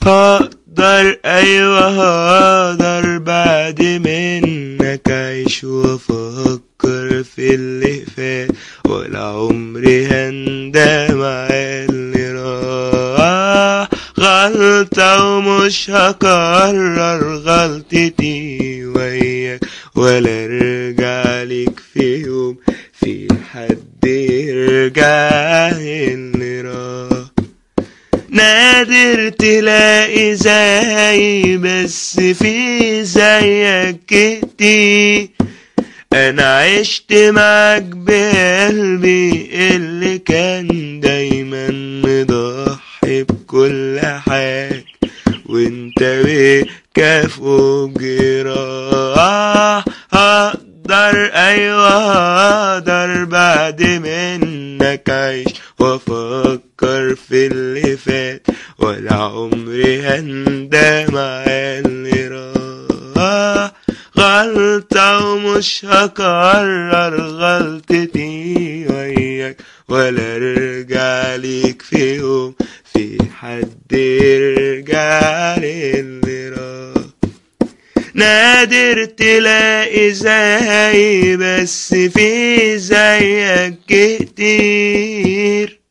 هقدر ايوه هقدر بعد منك اعيش وافكر في اللي فات ولا عمري هندم على اللي راح غلطة ومش هكرر غلطتي وياك ولا ارجع ليك في يوم في حد يرجع اللي راح نادر تلاقي زي بس في زيك كتير انا عشت معاك بقلبي اللي كان دايما مضحي بكل حاجة وانت بكاف وجراح هقدر ايوه هقدر بعد منك اعيش وافكر في اللي فات ولا عمري هندم على اللي راح غلطة ومش هكرر غلطتي وياك ولا ارجع ليك في يوم في حد يرجع للي راح نادر تلاقي زي بس في زيك كتير